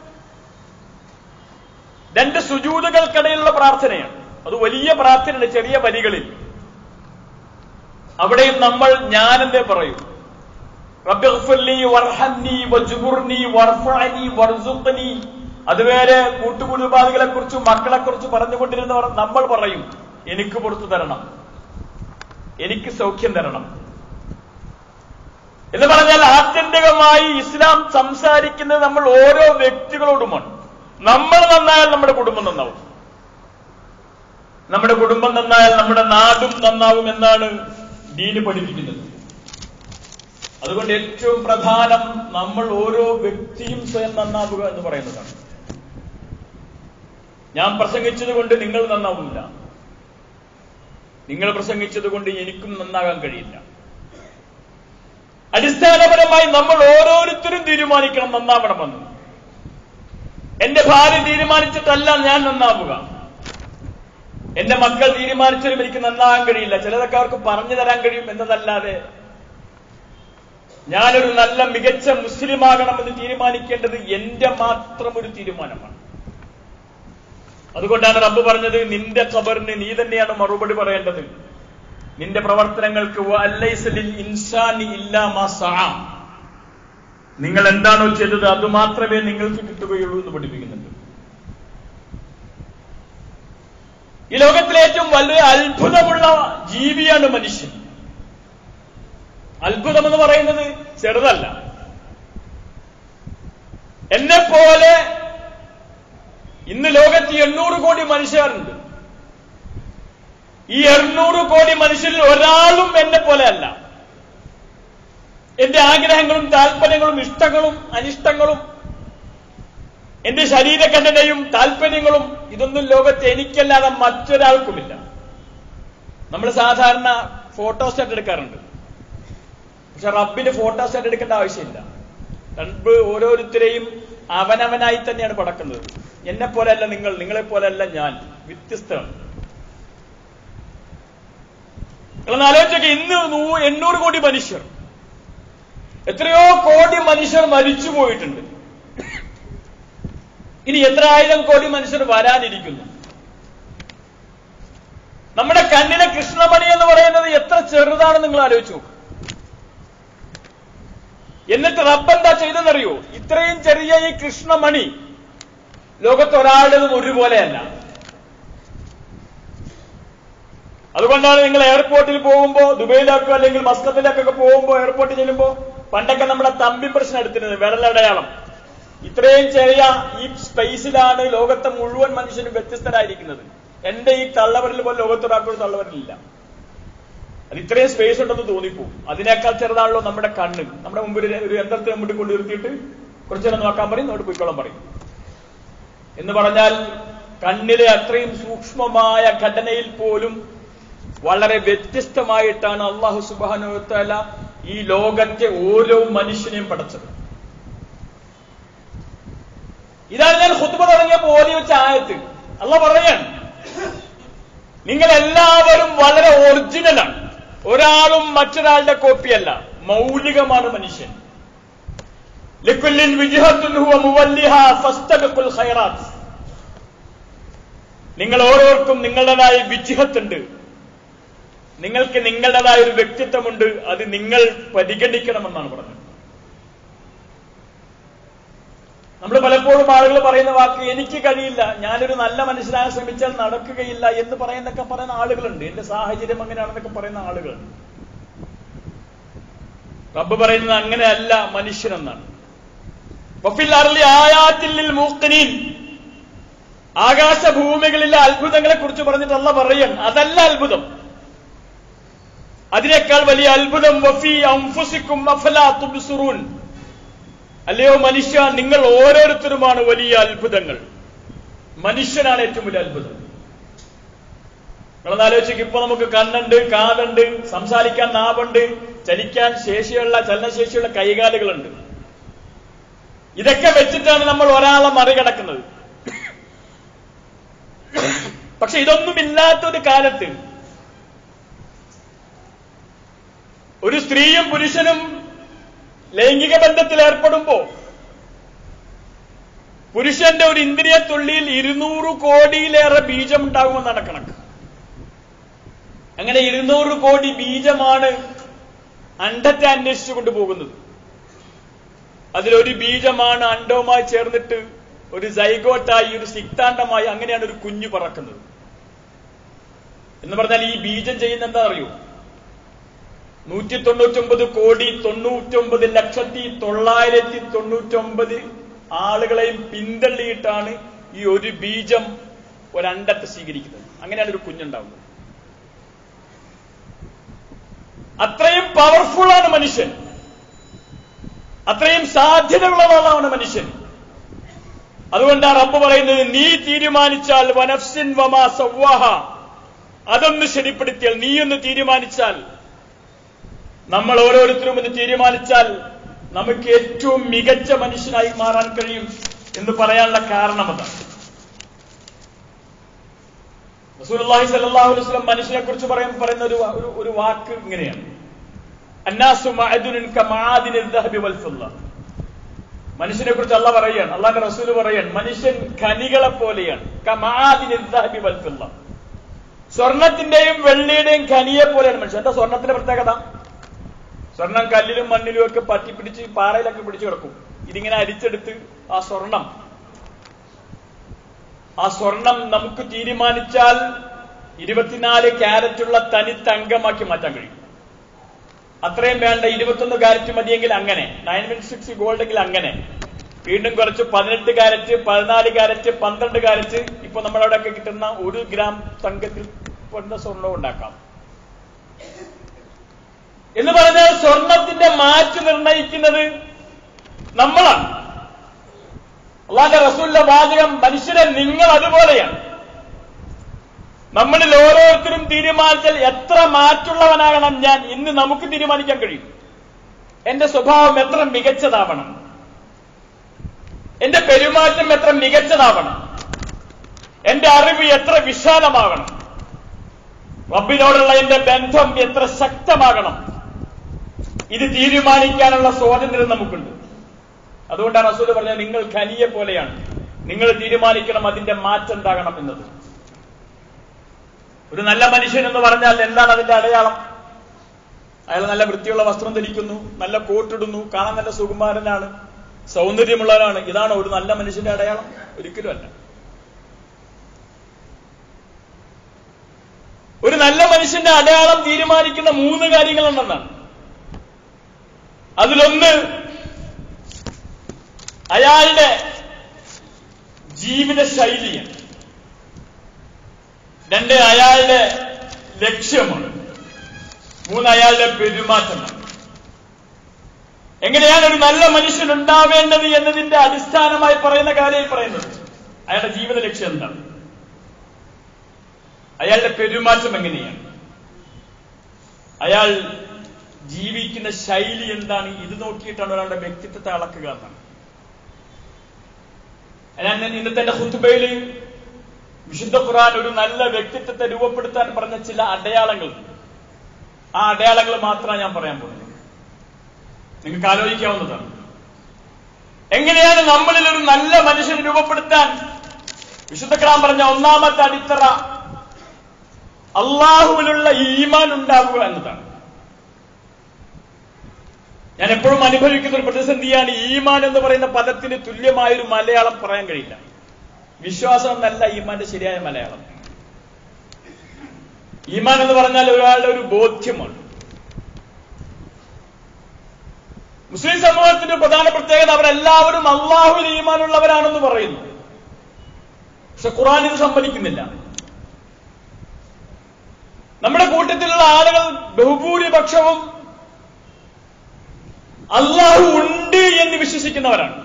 രണ്ട് സുജൂതുകൾക്കിടയിലുള്ള പ്രാർത്ഥനയാണ് അത് വലിയ പ്രാർത്ഥനയാണ് ചെറിയ വരികളിൽ അവിടെയും നമ്മൾ ഞാനെന്നേ പറയും റബ്ബിഗ്ഫിർലി വർഹംനി വജ്ബുർനി വർഫഅനി വർസുഖ്നി അതുവരെ കൂട്ടുകുടുംബാദികളെ കുറിച്ചും മക്കളെ കുറിച്ച് പറഞ്ഞുകൊണ്ടിരുന്നവർ നമ്മൾ പറയും എനിക്ക് പുറത്തു തരണം എനിക്ക് സൗഖ്യം തരണം എന്ന് പറഞ്ഞാൽ ആത്യന്തികമായി ഇസ്ലാം സംസാരിക്കുന്നത് നമ്മൾ ഓരോ വ്യക്തികളോടുമാണ് നമ്മൾ നന്നായാൽ നമ്മുടെ കുടുംബം നന്നാവും നമ്മുടെ കുടുംബം നന്നായാൽ നമ്മുടെ നാടും നന്നാവും എന്നാണ് ദീന് പഠിപ്പിക്കുന്നത് അതുകൊണ്ട് ഏറ്റവും പ്രധാനം നമ്മൾ ഓരോ വ്യക്തിയും സ്വയം നന്നാവുക എന്ന് പറയുന്നതാണ് ഞാൻ പ്രസംഗിച്ചത് കൊണ്ട് നിങ്ങൾ നന്നാവില്ല നിങ്ങൾ പ്രസംഗിച്ചത് കൊണ്ട് എനിക്കും നന്നാകാൻ കഴിയില്ല അടിസ്ഥാനപരമായി നമ്മൾ ഓരോരുത്തരും തീരുമാനിക്കണം നന്നാവണമെന്ന് എന്റെ ഭാര്യ തീരുമാനിച്ചിട്ടല്ല ഞാൻ നന്നാവുക എന്റെ മക്കൾ തീരുമാനിച്ചാലും എനിക്ക് നന്നാകാൻ കഴിയില്ല ചിലതൊക്കെ അവർക്ക് പറഞ്ഞു തരാൻ കഴിയും എന്നതല്ലാതെ ഞാനൊരു നല്ല മികച്ച മുസ്ലിമാകണമെന്ന് തീരുമാനിക്കേണ്ടത് എന്റെ മാത്രം ഒരു തീരുമാനമാണ് അതുകൊണ്ടാണ് റബ്ബ് പറഞ്ഞത് നിന്റെ ഖബറിന് നീ തന്നെയാണ് മറുപടി പറയേണ്ടത് നിന്റെ പ്രവർത്തനങ്ങൾക്ക് വലൈസലിൽ ഇൻസാനി ഇല്ലാ മാ സഅ. നിങ്ങൾ എന്താണോ ചെയ്തത് അത് മാത്രമേ നിങ്ങൾക്ക് കിട്ടുകയുള്ളൂ എന്ന് പഠിപ്പിക്കുന്നുണ്ട് ഈ ലോകത്തിലെ ഏറ്റവും വലിയ അത്ഭുതമുള്ള ജീവിയാണ് മനുഷ്യൻ അത്ഭുതം എന്ന് പറയുന്നത് ചെറുതല്ല എന്നെ പോലെ ഇന്ന് ലോകത്ത് എണ്ണൂറ് കോടി മനുഷ്യരുണ്ട് ഈ എണ്ണൂറ് കോടി മനുഷ്യരിൽ ഒരാളും എന്നെ പോലെ അല്ല എന്റെ ആഗ്രഹങ്ങളും താല്പര്യങ്ങളും ഇഷ്ടങ്ങളും അനിഷ്ടങ്ങളും എന്റെ ശരീരഘടനയും താല്പര്യങ്ങളും ഇതൊന്നും ലോകത്ത് എനിക്കല്ലാതെ മറ്റൊരാൾക്കുമില്ല നമ്മൾ സാധാരണ ഫോട്ടോസ്റ്റാറ്റ് എടുക്കാറുണ്ട് പക്ഷെ റബ്ബിന് ഫോട്ടോസ്റ്റാറ്റ് എടുക്കേണ്ട ആവശ്യമില്ല റബ്ബ് ഓരോരുത്തരെയും അവനവനായി തന്നെയാണ് പടക്കുന്നത് എന്നെ പോലെയല്ല നിങ്ങൾ നിങ്ങളെ പോലെയല്ല ഞാൻ വ്യത്യസ്തമാണ് നിങ്ങളൊന്ന് ആലോചിച്ചൊക്കെ ഇന്ന് നൂ- എണ്ണൂറ് കോടി മനുഷ്യർ എത്രയോ കോടി മനുഷ്യർ മരിച്ചു പോയിട്ടുണ്ട് ഇനി എത്ര ആയിരം കോടി മനുഷ്യർ വരാനിരിക്കുന്നു നമ്മുടെ കണ്ണിലെ കൃഷ്ണമണി എന്ന് പറയുന്നത് എത്ര ചെറുതാണെന്ന് നിങ്ങൾ ആലോചിച്ചു നോക്ക് എന്നിട്ട് റബ്ബെന്താ ചെയ്തെന്നറിയോ ഇത്രയും ചെറിയ ഈ കൃഷ്ണമണി ലോകത്ത് ഒരാളുടേതും ഒരുപോലെയല്ല അതുകൊണ്ടാണ് നിങ്ങൾ എയർപോർട്ടിൽ പോകുമ്പോൾ ദുബൈയിലൊക്കെ അല്ലെങ്കിൽ മസ്കത്തിലേക്കൊക്കെ പോകുമ്പോൾ എയർപോർട്ടിൽ ചെല്ലുമ്പോൾ പണ്ടൊക്കെ നമ്മുടെ തമ്പി പ്രശ്നം എടുത്തിരുന്നത് വിരലടയാളം ഇത്രയും ചെറിയ ഈ സ്പേസിലാണ് ലോകത്തെ മുഴുവൻ മനുഷ്യനും വ്യത്യസ്തരായിരിക്കുന്നത് എന്റെ ഈ തള്ളവരിൽ പോലെ ലോകത്തൊരാൾക്കൊരു തള്ളവരിലില്ല അത് ഇത്രയും സ്പേസ് ഉണ്ടെന്ന് തോന്നിപ്പോവും അതിനേക്കാൾ ചെറുതാണല്ലോ നമ്മുടെ കണ്ണ് നമ്മുടെ മുമ്പിൽ ഒരു- ഒരു യന്ത്രത്തിന് മുമ്പിൽ കൊണ്ട് നിർത്തിയിട്ട് കുറച്ചു നേരം നോക്കാൻ പറയും നോട്ട് പോയിക്കോളം പറയും എന്ന് പറഞ്ഞാൽ കണ്ണിലെ അത്രയും സൂക്ഷ്മമായ ഘടനയിൽ പോലും വളരെ വ്യത്യസ്തമായിട്ടാണ് അള്ളാഹു സുബാനുത്തല ഈ ലോകത്തെ ഓരോ മനുഷ്യനെയും പടച്ചത് ഇതാണ് ഞാൻ ഹുത്തുബ തുടങ്ങിയപ്പോൾ ഓതി വെച്ച ആയത്ത് അല്ല പറയാണ് നിങ്ങൾ എല്ലാവരും വളരെ ഒറിജിനലാണ് ഒരാളും മറ്റൊരാളുടെ കോപ്പിയല്ല മൗലികമാണ് മനുഷ്യൻ ലിക്കുല്ലിൻ വിജഹത്തുൻ ഹുവ മുവല്ലിഹ ഫസ്തബിഖുൽ ഖൈറാത്ത് നിങ്ങൾ ഓരോർക്കും നിങ്ങളുടേതായ വിജഹത്തുണ്ട് നിങ്ങൾക്ക് നിങ്ങളുടേതായ ഒരു വ്യക്തിത്വമുണ്ട് അത് നിങ്ങൾ പരിഗണിക്കണമെന്നാണ് പറഞ്ഞത് നമ്മൾ പലപ്പോഴും ആളുകൾ പറയുന്ന വാക്ക് എനിക്ക് കഴിയില്ല ഞാനൊരു നല്ല മനുഷ്യനാകാൻ ശ്രമിച്ചാൽ നടക്കുകയില്ല എന്ന് പറയുന്നൊക്കെ പറയുന്ന ആളുകളുണ്ട് എന്റെ സാഹചര്യം അങ്ങനെയാണെന്നൊക്കെ പറയുന്ന ആളുകളുണ്ട് റബ്ബ് പറയുന്നത് അങ്ങനെയല്ല മനുഷ്യനെന്നാണ് വഫിൽ അർളി ആയാത്തിൽ ലിൽ മൂഖിനീൻ ആകാശഭൂമികളിലെ അത്ഭുതങ്ങളെ കുറിച്ച് പറഞ്ഞിട്ട് അല്ല പറയൻ അതല്ല അത്ഭുതം അതിനേക്കാൾ വലിയ അത്ഭുതം വഫി അംഫുസിക്കും അഫലാ തുബ്സുറൂൻ അല്ലയോ മനുഷ്യ നിങ്ങൾ ഓരോരുത്തരുമാണ് വലിയ അത്ഭുതങ്ങൾ മനുഷ്യനാണ് ഏറ്റവും വലിയ അത്ഭുതം നിങ്ങളൊന്ന് ആലോചിക്കും ഇപ്പൊ നമുക്ക് കണ്ണുണ്ട് കാതുണ്ട് സംസാരിക്കാൻ നാവുണ്ട് ചലിക്കാൻ ശേഷിയുള്ള ചലനശേഷിയുള്ള കൈകാലുകളുണ്ട് ഇതൊക്കെ വെച്ചിട്ടാണ് നമ്മൾ ഒരാളെ മറികടക്കുന്നത് പക്ഷെ ഇതൊന്നുമില്ലാത്തൊരു കാലത്ത് ഒരു സ്ത്രീയും പുരുഷനും ലൈംഗിക ബന്ധത്തിൽ ഏർപ്പെടുമ്പോ പുരുഷന്റെ ഒരു ഇന്ദ്രിയത്തുള്ളിയിൽ ഇരുന്നൂറ് കോടിയിലേറെ ബീജം ഉണ്ടാകുമെന്നാണ് കണക്ക് അങ്ങനെ ഇരുന്നൂറ് കോടി ബീജമാണ് അണ്ടത്തെ അന്വേഷിച്ചു കൊണ്ടുപോകുന്നത് അതിലൊരു ബീജമാണ് അണ്ടവുമായി ചേർന്നിട്ട് ഒരു ജൈഗോട്ടായി ഒരു സിക്താണ്ടമായി അങ്ങനെയാണ് ഒരു കുഞ്ഞു പറക്കുന്നത് എന്ന് പറഞ്ഞാൽ ഈ ബീജം ചെയ്യുന്ന എന്താ അറിയൂ നൂറ്റി തൊണ്ണൂറ്റൊമ്പത് കോടി തൊണ്ണൂറ്റൊമ്പത് ലക്ഷത്തി തൊള്ളായിരത്തി തൊണ്ണൂറ്റൊമ്പത് ആളുകളെയും പിന്തള്ളിയിട്ടാണ് ഈ ഒരു ബീജം ഒരണ്ടത്തെ സ്വീകരിക്കുന്നത് അങ്ങനെയാണ് ഒരു കുഞ്ഞുണ്ടാവുന്നത് അത്രയും പവർഫുൾ ആണ് മനുഷ്യൻ അത്രയും സാധ്യതകളുള്ള ആളാണ് മനുഷ്യൻ അതുകൊണ്ടാണ് റബ്ബ് പറയുന്നത് നീ തീരുമാനിച്ചാൽ വനഫ്സിൻ വമാ സവ്വാഹ അതൊന്ന് ശരിപ്പെടുത്തിയാൽ നീ ഒന്ന് തീരുമാനിച്ചാൽ നമ്മൾ ഓരോരുത്തരും ഒന്ന് തീരുമാനിച്ചാൽ നമുക്ക് ഏറ്റവും മികച്ച മനുഷ്യനായി മാറാൻ കഴിയും എന്ന് പറയാനുള്ള കാരണം അതാണ് റസൂലുള്ളാഹി സ്വല്ലല്ലാഹു അലൈഹി വസല്ലം മനുഷ്യനെ കുറിച്ച് പറയുന്ന പറയുന്ന ഒരു ഒരു ഒരു വാക്ക് ഇങ്ങനെയാണ് അന്നാസു മഅദുനുൻ കമആദിനി الذهب والفضة മനുഷ്യനെ കുറിച്ച് അള്ളാഹ് പറയാണ് അള്ളാഹിന്റെ റസൂൽ പറയാണ് മനുഷ്യൻ ഖനികളെ പോലെയാണ് കമആദിനി الذهب والفضة സ്വർണത്തിന്റെയും വെള്ളിയുടെയും ഖനിയെ പോലെയാണ് മനുഷ്യൻ എന്താ സ്വർണത്തിന്റെ പ്രത്യേകത സ്വർണം കല്ലിലും മണ്ണിലും ഒക്കെ പറ്റിപ്പിടിച്ച് പാറയിലൊക്കെ പിടിച്ചു കിടക്കും ഇതിങ്ങനെ അരിച്ചെടുത്ത് ആ സ്വർണം ആ സ്വർണം നമുക്ക് തീരുമാനിച്ചാൽ ഇരുപത്തിനാല് ക്യാരറ്റുള്ള തനി തങ്കമാക്കി മാറ്റാൻ കഴിയും അത്രയും വേണ്ട ഇരുപത്തൊന്ന് ക്യാരറ്റ് മതിയെങ്കിൽ അങ്ങനെ നയൻ വൺ സിക്സ് ഗോൾഡ് എങ്കിൽ അങ്ങനെ വീണ്ടും കുറച്ച് പതിനെട്ട് ക്യാരറ്റ് പതിനാല് ക്യാരറ്റ് പന്ത്രണ്ട് ക്യാരറ്റ് ഇപ്പൊ നമ്മളവിടെയൊക്കെ കിട്ടുന്ന ഒരു ഗ്രാം തങ്കത്തിൽ പൊന്ന സ്വർണം ഉണ്ടാക്കാം എന്ന് പറഞ്ഞാൽ സ്വർണത്തിന്റെ മാറ്റ് നിർണയിക്കുന്നത് നമ്മളാണ് അള്ളാന്റെ റസൂലിന്റെ വാചകം മനുഷ്യരെ നിങ്ങൾ അതുപോലെയാണ് നമ്മളിൽ ഓരോരുത്തരും തീരുമാനിച്ചാൽ എത്ര മാറ്റുള്ളവനാകണം ഞാൻ ഇന്ന് നമുക്ക് തീരുമാനിക്കാൻ കഴിയും എന്റെ സ്വഭാവം എത്ര മികച്ചതാവണം എന്റെ പെരുമാറ്റം എത്ര മികച്ചതാവണം എന്റെ അറിവ് എത്ര വിശാലമാകണം റബ്ബിനോടുള്ള എന്റെ ബന്ധം എത്ര ശക്തമാകണം ഇത് തീരുമാനിക്കാനുള്ള സ്വാതന്ത്ര്യം നമുക്കുണ്ട് അതുകൊണ്ടാണ് റസൂല് പറഞ്ഞത് നിങ്ങൾ ഖനിയെ പോലെയാണ് നിങ്ങൾ തീരുമാനിക്കണം അതിന്റെ മാറ്റം എന്താകണം എന്നത് ഒരു നല്ല മനുഷ്യൻ എന്ന് പറഞ്ഞാൽ എന്താണ് അതിന്റെ അടയാളം അയാൾ നല്ല വൃത്തിയുള്ള വസ്ത്രം ധരിക്കുന്നു നല്ല കോട്ടിടുന്നു കാണാൻ നല്ല സുകുമാരനാണ് സൗന്ദര്യമുള്ളവരാണ് ഇതാണ് ഒരു നല്ല മനുഷ്യന്റെ അടയാളം ഒരിക്കലും അല്ല ഒരു നല്ല മനുഷ്യന്റെ അടയാളം തീരുമാനിക്കുന്ന മൂന്ന് കാര്യങ്ങളുണ്ടെന്നാണ് അതിലൊന്ന് അയാളുടെ ജീവിത ശൈലിയാണ് രണ്ട് അയാളുടെ ലക്ഷ്യമാണ് മൂന്ന് അയാളുടെ പെരുമാറ്റമാണ് എങ്ങനെയാണ് ഒരു നല്ല മനുഷ്യൻ ഉണ്ടാവേണ്ടത് എന്നതിന്റെ അടിസ്ഥാനമായി പറയുന്ന കാര്യം പറയുന്നത് അയാളുടെ ജീവിത ലക്ഷ്യം എന്താണ് അയാളുടെ പെരുമാറ്റം എങ്ങനെയാണ് അയാൾ ജീവിക്കുന്ന ശൈലി എന്താണ് ഇത് നോക്കിയിട്ടാണ് ഒരാളുടെ വ്യക്തിത്വത്തെ അളക്കുക എന്നാണ് ഞാൻ ഇന്നത്തെ എന്റെ ഹുത്തുബയിൽ വിശുദ്ധ ഖുർആൻ ഒരു നല്ല വ്യക്തിത്വത്തെ രൂപപ്പെടുത്താൻ പറഞ്ഞ ചില അടയാളങ്ങൾ ആ അടയാളങ്ങൾ മാത്രമാണ് ഞാൻ പറയാൻ പോകുന്നത് നിങ്ങൾക്ക് ആലോചിക്കാവുന്നതാണ് എങ്ങനെയാണ് നമ്മളിൽ ഒരു നല്ല മനുഷ്യനെ രൂപപ്പെടുത്താൻ വിശുദ്ധ ഖുർആൻ പറഞ്ഞ ഒന്നാമത്തെ അടിത്തറ അള്ളാഹുവിലുള്ള ഈമാൻ ഉണ്ടാവുക എന്നതാണ് ഞാൻ എപ്പോഴും അനുഭവിക്കുന്ന ഒരു പ്രതിസന്ധിയാണ് ഈമാൻ എന്ന് പറയുന്ന പദത്തിന് തുല്യമായൊരു മലയാളം പറയാൻ കഴിയില്ല വിശ്വാസം എന്നല്ല ഈമാന്റെ ശരിയായ മലയാളം ഈമാൻ എന്ന് പറഞ്ഞാൽ ഒരാളുടെ ഒരു ബോധ്യമാണ് മുസ്ലിം സമൂഹത്തിന്റെ പ്രധാന പ്രത്യേകത അവരെല്ലാവരും അള്ളാഹുവിൽ ഈമാനുള്ളവരാണെന്ന് പറയുന്നു പക്ഷെ ഖുറാൻ ഇത് സമ്മതിക്കുന്നില്ല നമ്മുടെ കൂട്ടത്തിലുള്ള ആളുകൾ ബഹുഭൂരിപക്ഷവും അള്ളാഹു ഉണ്ട് എന്ന് വിശ്വസിക്കുന്നവരാണ്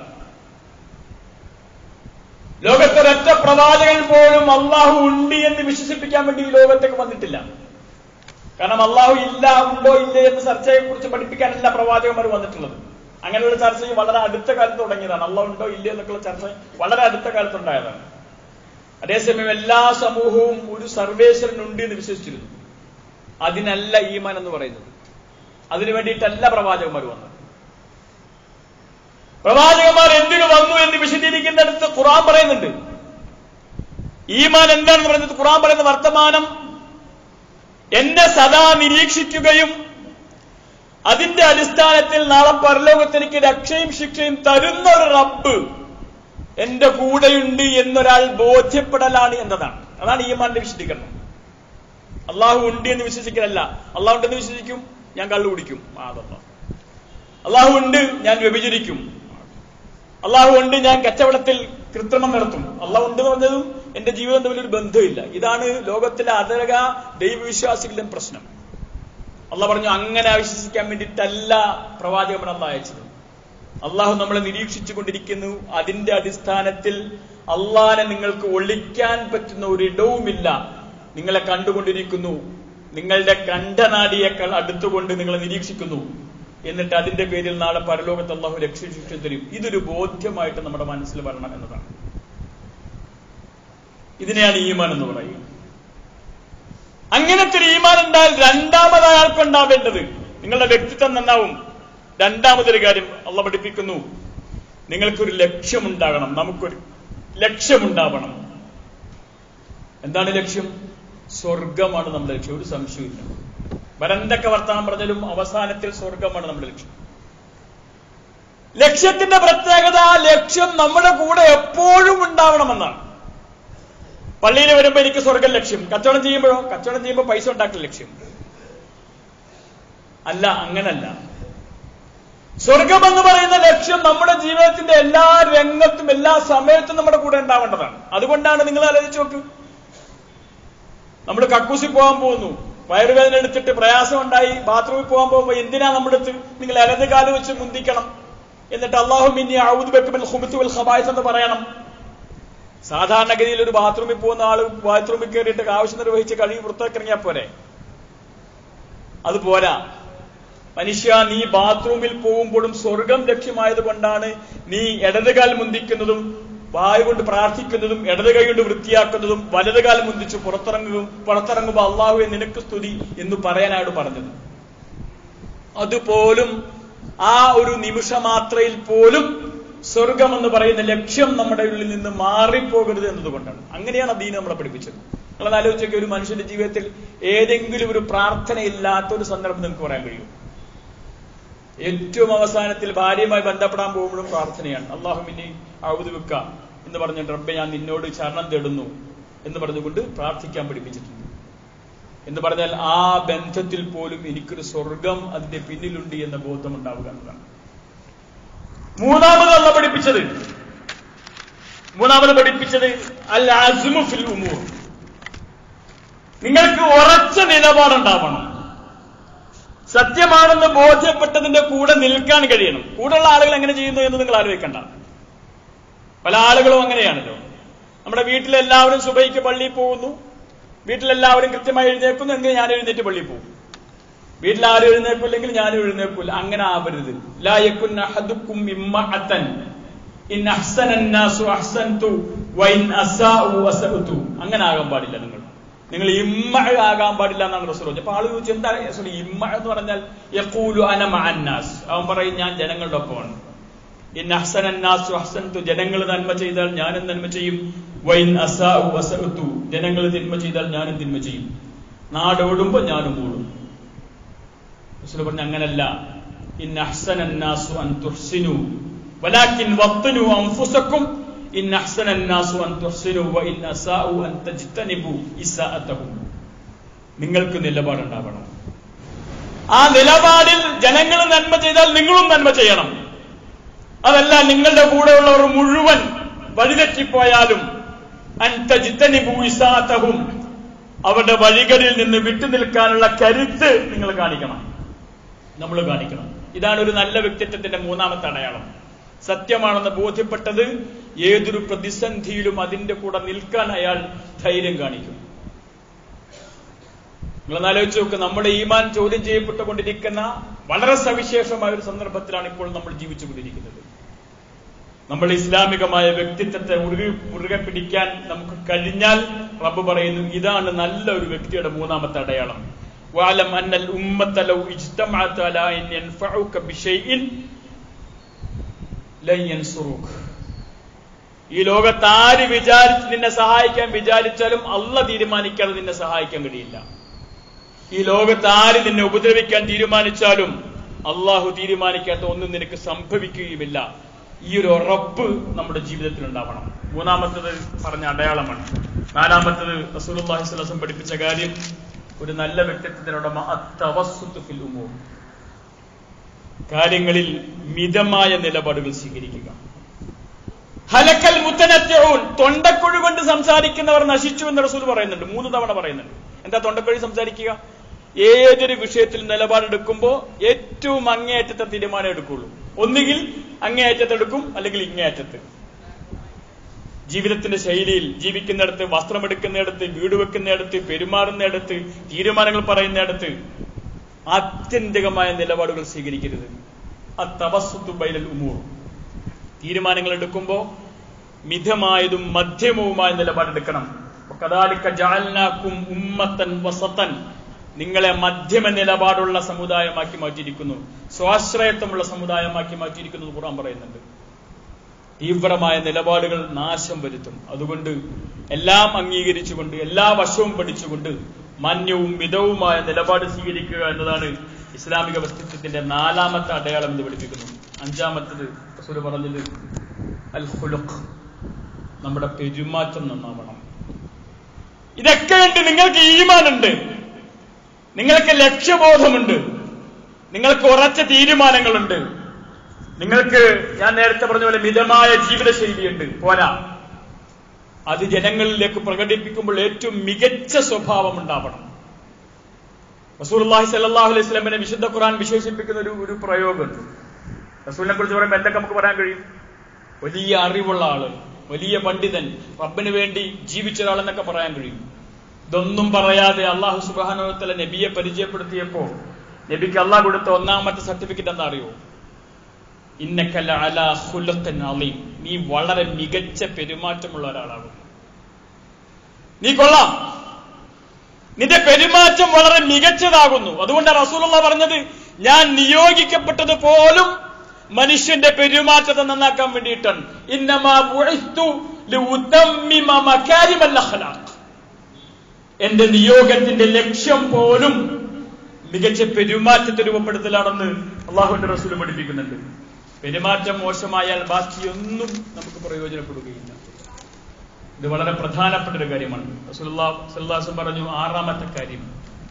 ലോകത്തൊരൊറ്റ പ്രവാചകൻ പോലും അള്ളാഹു ഉണ്ട് എന്ന് വിശ്വസിപ്പിക്കാൻ വേണ്ടി ഈ ലോകത്തേക്ക് വന്നിട്ടില്ല കാരണം അള്ളാഹു ഇല്ല ഉണ്ടോ ഇല്ലേ എന്ന് ചർച്ചയെ കുറിച്ച് പഠിപ്പിക്കാനല്ല പ്രവാചകന്മാർ വന്നിട്ടുള്ളത് അങ്ങനെയുള്ള ചർച്ച വളരെ അടുത്ത കാലത്ത് തുടങ്ങിയതാണ് അള്ളാഹു ഉണ്ടോ ഇല്ലേ എന്നൊക്കെയുള്ള ചർച്ച വളരെ അടുത്ത കാലത്തുണ്ടായതാണ് അതേസമയം എല്ലാ സമൂഹവും ഒരു സർവേശ്വരൻ ഉണ്ട് എന്ന് വിശ്വസിച്ചിരുന്നു അതിനല്ല ഈമാൻ എന്ന് പറയുന്നത് അതിനു വേണ്ടിയിട്ടല്ല പ്രവാചകന്മാർ വന്നത് പ്രവാചകന്മാർ എന്തിനു വന്നു എന്ന് വിശദീകരിക്കുന്നിടത്ത് ഖുറാൻ പറയുന്നുണ്ട് ഈമാൻ എന്താണെന്ന് പറയുന്നത് ഖുറാൻ പറയുന്ന വർത്തമാനം എന്നെ സദാ നിരീക്ഷിക്കുകയും അതിന്റെ അടിസ്ഥാനത്തിൽ നാളെ പരലോകത്ത് എനിക്ക് രക്ഷയും ശിക്ഷയും തരുന്ന ഒരു റബ്ബ് എന്റെ കൂടെയുണ്ട് എന്നൊരാൾ ബോധ്യപ്പെടലാണ് എന്നതാണ് അതാണ് ഈമാന്റെ വിശദീകരണം അള്ളാഹു ഉണ്ട് എന്ന് വിശ്വസിക്കലല്ല അള്ളാഹു ഉണ്ടെന്ന് വിശ്വസിക്കും ഞാൻ കള്ളു കുടിക്കും അതല്ല അള്ളാഹു ഉണ്ട് ഞാൻ വ്യഭിചരിക്കും അള്ളാഹു ഉണ്ട് ഞാൻ കച്ചവടത്തിൽ കൃത്രിമം നടത്തും അള്ളാഹു ഉണ്ട് എന്ന് പറഞ്ഞതും എന്റെ ജീവിതം തമ്മിൽ ഒരു ബന്ധമില്ല ഇതാണ് ലോകത്തിലെ അതരക ദൈവവിശ്വാസികളുടെ പ്രശ്നം അള്ളാഹ് പറഞ്ഞു അങ്ങനെ വിശ്വസിക്കാൻ വേണ്ടിയിട്ടല്ല പ്രവാചകൻ അള്ളാഹ് അയച്ചത് അള്ളാഹു നമ്മളെ നിരീക്ഷിച്ചു കൊണ്ടിരിക്കുന്നു അതിന്റെ അടിസ്ഥാനത്തിൽ അള്ളാഹിനെ നിങ്ങൾക്ക് ഒളിക്കാൻ പറ്റുന്ന ഒരിടവുമില്ല നിങ്ങളെ കണ്ടുകൊണ്ടിരിക്കുന്നു നിങ്ങളുടെ കണ്ഠനാടിയേക്കാൾ അടുത്തുകൊണ്ട് നിങ്ങളെ നിരീക്ഷിക്കുന്നു എന്നിട്ട് അതിന്റെ പേരിൽ നാളെ പരലോകത്ത് അള്ളാഹു രക്ഷശിക്ഷ തരും ഇതൊരു ബോധ്യമായിട്ട് നമ്മുടെ മനസ്സിൽ വരണം എന്നതാണ് ഇതിനെയാണ് ഈമാൻ എന്ന് പറയുന്നത് അങ്ങനത്തെ ഒരു ഈമാൻ ഉണ്ടായാൽ രണ്ടാമതായ ആൾക്കുണ്ടാവേണ്ടത് നിങ്ങളുടെ വ്യക്തിത്വം നന്നാവും രണ്ടാമതൊരു കാര്യം അള്ള പഠിപ്പിക്കുന്നു നിങ്ങൾക്കൊരു ലക്ഷ്യമുണ്ടാകണം നമുക്കൊരു ലക്ഷ്യമുണ്ടാവണം എന്താണ് ലക്ഷ്യം സ്വർഗമാണ് നമ്മുടെ ലക്ഷ്യം ഒരു സംശയമില്ല വരന്തൊക്കെ വർത്തമാനം പറഞ്ഞാലും അവസാനത്തിൽ സ്വർഗമാണ് നമ്മുടെ ലക്ഷ്യം ലക്ഷ്യത്തിന്റെ പ്രത്യേകത ലക്ഷ്യം നമ്മുടെ കൂടെ എപ്പോഴും ഉണ്ടാവണമെന്നാണ് പള്ളിയിൽ വരുമ്പോ എനിക്ക് സ്വർഗം ലക്ഷ്യം കച്ചവടം ചെയ്യുമ്പോഴോ കച്ചവടം ചെയ്യുമ്പോൾ പൈസ ഉണ്ടാക്കൽ ലക്ഷ്യം അല്ല അങ്ങനല്ല സ്വർഗം എന്ന് പറയുന്ന ലക്ഷ്യം നമ്മുടെ ജീവിതത്തിന്റെ എല്ലാ രംഗത്തും എല്ലാ സമയത്തും നമ്മുടെ കൂടെ ഉണ്ടാവേണ്ടതാണ് അതുകൊണ്ടാണ് നിങ്ങൾ ആലോചിച്ച് നോക്ക് നമ്മൾ കക്കൂസി പോകാൻ പോകുന്നു വയറുവേദന എടുത്തിട്ട് പ്രയാസം ഉണ്ടായി ബാത്റൂമിൽ പോകാൻ പോകുമ്പോൾ എന്തിനാ നമ്മുടെ അടുത്ത് നിങ്ങൾ ഇലത് കാല് വെച്ച് മുന്തിക്കണം എന്നിട്ട് അള്ളാഹു മിന്നി ഔദ് ബെക്കുബൽ ഹുബത്ത് വൽ ഖബായത്ത് എന്ന് പറയണം സാധാരണഗതിയിൽ ഒരു ബാത്റൂമിൽ പോകുന്ന ആള് ബാത്റൂമിൽ കയറിയിട്ട് ആവശ്യം നിർവഹിച്ച് കഴുകി പുറത്തേക്കിറങ്ങിയാൽ പോരെ അത് പോരാ മനുഷ്യ നീ ബാത്റൂമിൽ പോകുമ്പോഴും സ്വർഗം ലക്ഷ്യമായത് കൊണ്ടാണ് നീ ഇടതുകാൽ മുന്തിക്കുന്നതും വായു കൊണ്ട് പ്രാർത്ഥിക്കുന്നതും ഇടത് കൈ കൊണ്ട് വൃത്തിയാക്കുന്നതും വലത് കാൽ മുന്തിച്ച് പുറത്തിറങ്ങുകയും പുറത്തിറങ്ങുമ്പോൾ അള്ളാഹുവെ നിനക്ക് സ്തുതി എന്ന് പറയാനാണ് പറഞ്ഞത് അതുപോലും ആ ഒരു നിമിഷമാത്രയിൽ പോലും സ്വർഗം എന്ന് പറയുന്ന ലക്ഷ്യം നമ്മുടെ ഉള്ളിൽ നിന്ന് മാറിപ്പോകരുത് എന്നതുകൊണ്ടാണ് അങ്ങനെയാണ് ദീൻ നമ്മളെ പഠിപ്പിച്ചത് നിങ്ങളത് ആലോചിച്ചൊക്കെ ഒരു മനുഷ്യന്റെ ജീവിതത്തിൽ ഏതെങ്കിലും ഒരു പ്രാർത്ഥനയില്ലാത്ത ഒരു സന്ദർഭം നിങ്ങൾക്ക് പറയാൻ കഴിയും ഏറ്റവും അവസാനത്തിൽ ഭാര്യയുമായി ബന്ധപ്പെടാൻ പോകുമ്പോഴും പ്രാർത്ഥനയാണ് അള്ളാഹുമിനി ഔദ് വെക്ക എന്ന് പറഞ്ഞിട്ട് റബ്ബെ ഞാൻ നിന്നോട് ശരണം തേടുന്നു എന്ന് പറഞ്ഞുകൊണ്ട് പ്രാർത്ഥിക്കാൻ പഠിപ്പിച്ചിട്ടുണ്ട് എന്ന് പറഞ്ഞാൽ ആ ബന്ധത്തിൽ പോലും എനിക്കൊരു സ്വർഗം അതിന്റെ പിന്നിലുണ്ട് എന്ന ബോധം ഉണ്ടാവുക എന്നതാണ് മൂന്നാമത് അല്ല പഠിപ്പിച്ചത് മൂന്നാമത് പഠിപ്പിച്ചത് അൽ അസ്മു ഫിൽ ഉമൂർ നിങ്ങൾക്ക് ഉറച്ച നിലപാടുണ്ടാവണം സത്യമാണെന്ന് ബോധ്യപ്പെട്ടതിന്റെ കൂടെ നിൽക്കാൻ കഴിയണം കൂടെയുള്ള ആളുകൾ എങ്ങനെ ചെയ്യുന്നു എന്ന് നിങ്ങൾ ആലോചിക്കണ്ട പല ആളുകളും അങ്ങനെയാണല്ലോ നമ്മുടെ വീട്ടിലെല്ലാവരും സുബൈക്ക് പള്ളിയിൽ പോകുന്നു വീട്ടിലെല്ലാവരും കൃത്യമായി എഴുന്നേക്കുന്നു എങ്കിൽ ഞാൻ എഴുന്നേറ്റ് പള്ളിയിൽ പോകും വീട്ടിൽ ആരും എഴുന്നേക്കില്ലെങ്കിൽ ഞാനും എഴുന്നേക്കില്ല അങ്ങനെ ആവരുത് ലായക്കുൻ അഹദുക്കും ഇമ്മഅത്തൻ ഇൻ അഹ്സനന്നാസു അഹ്സൻതു വഇൻ അസാഉ അസഉതു അങ്ങനെ ആകാൻ പാടില്ല നിങ്ങൾ നിങ്ങൾ ഇമ്മ ആകാൻ പാടില്ല എന്നാണ് റസൂൽ പറഞ്ഞത് അപ്പൊ ആള് ചോദിച്ചു എന്താ റസൂൽ ഇമ്മ എന്ന് പറഞ്ഞാൽ യഖൂലു അന മഅന്നാസ് അവൻ പറയും ഞാൻ ജനങ്ങളുടെ ഒപ്പമാണ് ഇൻ അഹ്സനന്നാസു അഹ്സൻതു ജനങ്ങൾ നന്മ ചെയ്താൽ ഞാനും നന്മ ചെയ്യും വൈൻ അസാഉ അസഉതു ജനങ്ങൾ തിന്മ ചെയ്താൽ ഞാനും തിന്മ ചെയ്യും നാടോടുമ്പോ ഞാനും ഓടും റസൂൽ പറഞ്ഞു അങ്ങനല്ല ഇൻ അഹ്സനന്നാസു അൻ തുഹ്സിനു വലാകിൻ വത്നു അൻഫുസക്കും ഇൻ അഹ്സനന്നാസു അൻ തുഹ്സിനു വഇൻ അസാഉ അൻ തജ്തനിബു ഇസാഅതഹും നിങ്ങൾക്ക് നിലപാടുണ്ടാവണം ആ നിലപാടിൽ ജനങ്ങൾ നന്മ ചെയ്താൽ നിങ്ങളും നന്മ ചെയ്യണം അതല്ല നിങ്ങളുടെ കൂടെയുള്ളവർ മുഴുവൻ വഴിതെറ്റിപ്പോയാലും അൻതജിത്തനിഭൂയിസാത്തഹും അവരുടെ വഴികളിൽ നിന്ന് വിട്ടുനിൽക്കാനുള്ള കരുത്ത് നിങ്ങൾ കാണിക്കണം നമ്മൾ കാണിക്കണം ഇതാണ് ഒരു നല്ല വ്യക്തിത്വത്തിന്റെ മൂന്നാമത്തെ അടയാളം സത്യമാണെന്ന് ബോധ്യപ്പെട്ടത് ഏതൊരു പ്രതിസന്ധിയിലും അതിന്റെ കൂടെ നിൽക്കാൻ അയാൾ ധൈര്യം കാണിക്കും നിങ്ങളൊന്ന് ആലോചിച്ച് നോക്ക് നമ്മുടെ ഈമാൻ ചോദ്യം ചെയ്യപ്പെട്ടുകൊണ്ടിരിക്കുന്ന വളരെ സവിശേഷമായ ഒരു സന്ദർഭത്തിലാണ് ഇപ്പോൾ നമ്മൾ ജീവിച്ചുകൊണ്ടിരിക്കുന്നത് നമ്മൾ ഇസ്ലാമികമായ വ്യക്തിത്വത്തെ മുറുകെ മുറുകെ പിടിക്കാൻ നമുക്ക് കഴിഞ്ഞാൽ റബ്ബ് പറയുന്നു ഇതാണ് നല്ല ഒരു വ്യക്തിയുടെ മൂന്നാമത്തെ അടയാളം വാലം അന്നൽ ഉമ്മത്ത ലൗ ഇജ്തമഅത അലാ അൻ യൻഫഉക ബിശൈഇൻ ലൻ യൻസുറുക ഈ ലോകത്ത് ആര് വിചാരിച്ച് നിന്നെ സഹായിക്കാൻ വിചാരിച്ചാലും അല്ല തീരുമാനിക്കാതെ നിന്നെ സഹായിക്കാൻ കഴിയില്ല ഈ ലോകത്ത് ആര് നിന്നെ ഉപദ്രവിക്കാൻ തീരുമാനിച്ചാലും അള്ളാഹു തീരുമാനിക്കാത്ത ഒന്നും നിനക്ക് സംഭവിക്കുകയുമില്ല ഈ ഒരു ഉറപ്പ് നമ്മുടെ ജീവിതത്തിൽ ഉണ്ടാവണം മൂന്നാമത്തത് പറഞ്ഞ അടയാളമാണ് നാലാമത്തത് റസൂലുള്ളാഹി സ്വല്ലല്ലാഹു അലൈഹി വസല്ലം പഠിപ്പിച്ച കാര്യം ഒരു നല്ല വ്യക്തിത്വത്തിനുടമ അത്തവസ്സുത്ത് ഫിൽ ഉമൂർ കാര്യങ്ങളിൽ മിതമായ നിലപാടുകൾ സ്വീകരിക്കുക ഹലക്കൽ മുത്തനത്യവും തൊണ്ടക്കുഴി കൊണ്ട് സംസാരിക്കുന്നവർ നശിച്ചു എന്ന് റസൂൽ പറയുന്നുണ്ട് മൂന്ന് തവണ പറയുന്നുണ്ട് എന്താ തൊണ്ടക്കുഴി സംസാരിക്കുക ഏതൊരു വിഷയത്തിൽ നിലപാടെടുക്കുമ്പോൾ ഏറ്റവും അങ്ങേയറ്റത്തെ തീരുമാനം എടുക്കുള്ളൂ ഒന്നുകിൽ അങ്ങേയറ്റത്തെടുക്കും അല്ലെങ്കിൽ ഇങ്ങേയറ്റത്ത് ജീവിതത്തിന്റെ ശൈലിയിൽ ജീവിക്കുന്നിടത്ത് വസ്ത്രമെടുക്കുന്നിടത്ത് വീട് വെക്കുന്നിടത്ത് പെരുമാറുന്നിടത്ത് തീരുമാനങ്ങൾ പറയുന്നിടത്ത് ആത്യന്തികമായ നിലപാടുകൾ സ്വീകരിക്കരുത് ആ തപസ്സുത്തു ബൈലൽ ഉമൂർ തീരുമാനങ്ങൾ എടുക്കുമ്പോൾ മിതമായതും മധ്യമവുമായ നിലപാടെടുക്കണം കദാലിക്ക ജഅൽനാക്കും ഉമ്മത്തൻ വസത്തൻ നിങ്ങളെ മധ്യമ നിലപാടുള്ള സമുദായമാക്കി മാറ്റിയിരിക്കുന്നു സ്വാശ്രയത്വമുള്ള സമുദായമാക്കി മാറ്റിയിരിക്കുന്നു എന്ന് ഖുർആൻ പറയുന്നുണ്ട് തീവ്രമായ നിലപാടുകൾ നാശം വരുത്തും അതുകൊണ്ട് എല്ലാം അംഗീകരിച്ചുകൊണ്ട് എല്ലാ വശവും പഠിച്ചുകൊണ്ട് മാന്യവും മിതവുമായ നിലപാട് സ്വീകരിക്കുക എന്നതാണ് ഇസ്ലാമിക വ്യക്തിത്വത്തിന്റെ നാലാമത്തെ അടയാളം എന്ന് പഠിപ്പിക്കുന്നു അഞ്ചാമത്തത് റസൂല് പറഞ്ഞത് അൽ ഹുലുഖ് നമ്മുടെ പെരുമാറ്റം നന്നാവണം ഇതൊക്കെ ഉണ്ട് നിങ്ങൾക്ക് ഈമാനുണ്ട് നിങ്ങൾക്ക് ലക്ഷ്യബോധമുണ്ട് നിങ്ങൾക്ക് ഉറച്ച തീരുമാനങ്ങളുണ്ട് നിങ്ങൾക്ക് ഞാൻ നേരത്തെ പറഞ്ഞ പോലെ മിതമായ ജീവിതശൈലിയുണ്ട് പോരാ അത് ജനങ്ങളിലേക്ക് പ്രകടിപ്പിക്കുമ്പോൾ ഏറ്റവും മികച്ച സ്വഭാവം ഉണ്ടാവണം റസൂൽഹി സല്ലാഹു അലൈഹി സ്വലമിനെ വിശുദ്ധ ഖുർആൻ വിശേഷിപ്പിക്കുന്ന ഒരു ഒരു പ്രയോഗമുണ്ട് റസൂലിനെ കുറിച്ച് പറയുമ്പോൾ എന്തൊക്കെ നമുക്ക് പറയാൻ കഴിയും വലിയ അറിവുള്ള ആള് വലിയ പണ്ഡിതൻ റബ്ബിന് വേണ്ടി ജീവിച്ച ഒരാളെന്നൊക്കെ പറയാൻ കഴിയും ഇതൊന്നും പറയാതെ അള്ളാഹു സുബാനുത്തല നബിയെ പരിചയപ്പെടുത്തിയപ്പോ നബിക്ക് അള്ളാഹ് കൊടുത്ത ഒന്നാമത്തെ സർട്ടിഫിക്കറ്റ് എന്താ അറിയോ ഇന്നക്കല്ല അല ഹുലത്തൻ അലീം നീ വളരെ മികച്ച പെരുമാറ്റമുള്ള ഒരാളാകും നീ കൊള്ളാം നിന്റെ പെരുമാറ്റം വളരെ മികച്ചതാകുന്നു അതുകൊണ്ട് റസൂലുള്ള പറഞ്ഞത് ഞാൻ നിയോഗിക്കപ്പെട്ടത് പോലും മനുഷ്യന്റെ പെരുമാറ്റത്തെ നന്നാക്കാൻ വേണ്ടിയിട്ടാണ് ഇന്നമാ ബുഇസ്തു ലിഉതമ്മിമ മകാരിമൽ അഖ്ലാഖ് എന്റെ നിയോഗത്തിന്റെ ലക്ഷ്യം പോലും മികച്ച പെരുമാറ്റത്തെ രൂപപ്പെടുത്തലാണെന്ന് അള്ളാഹുവിന്റെ റസൂൽ പഠിപ്പിക്കുന്നുണ്ട് പെരുമാറ്റം മോശമായാൽ ബാക്കിയൊന്നും നമുക്ക് പ്രയോജനപ്പെടുകയില്ല ഇത് വളരെ പ്രധാനപ്പെട്ട ഒരു കാര്യമാണ് റസൂൽസം പറഞ്ഞു ആറാമത്തെ കാര്യം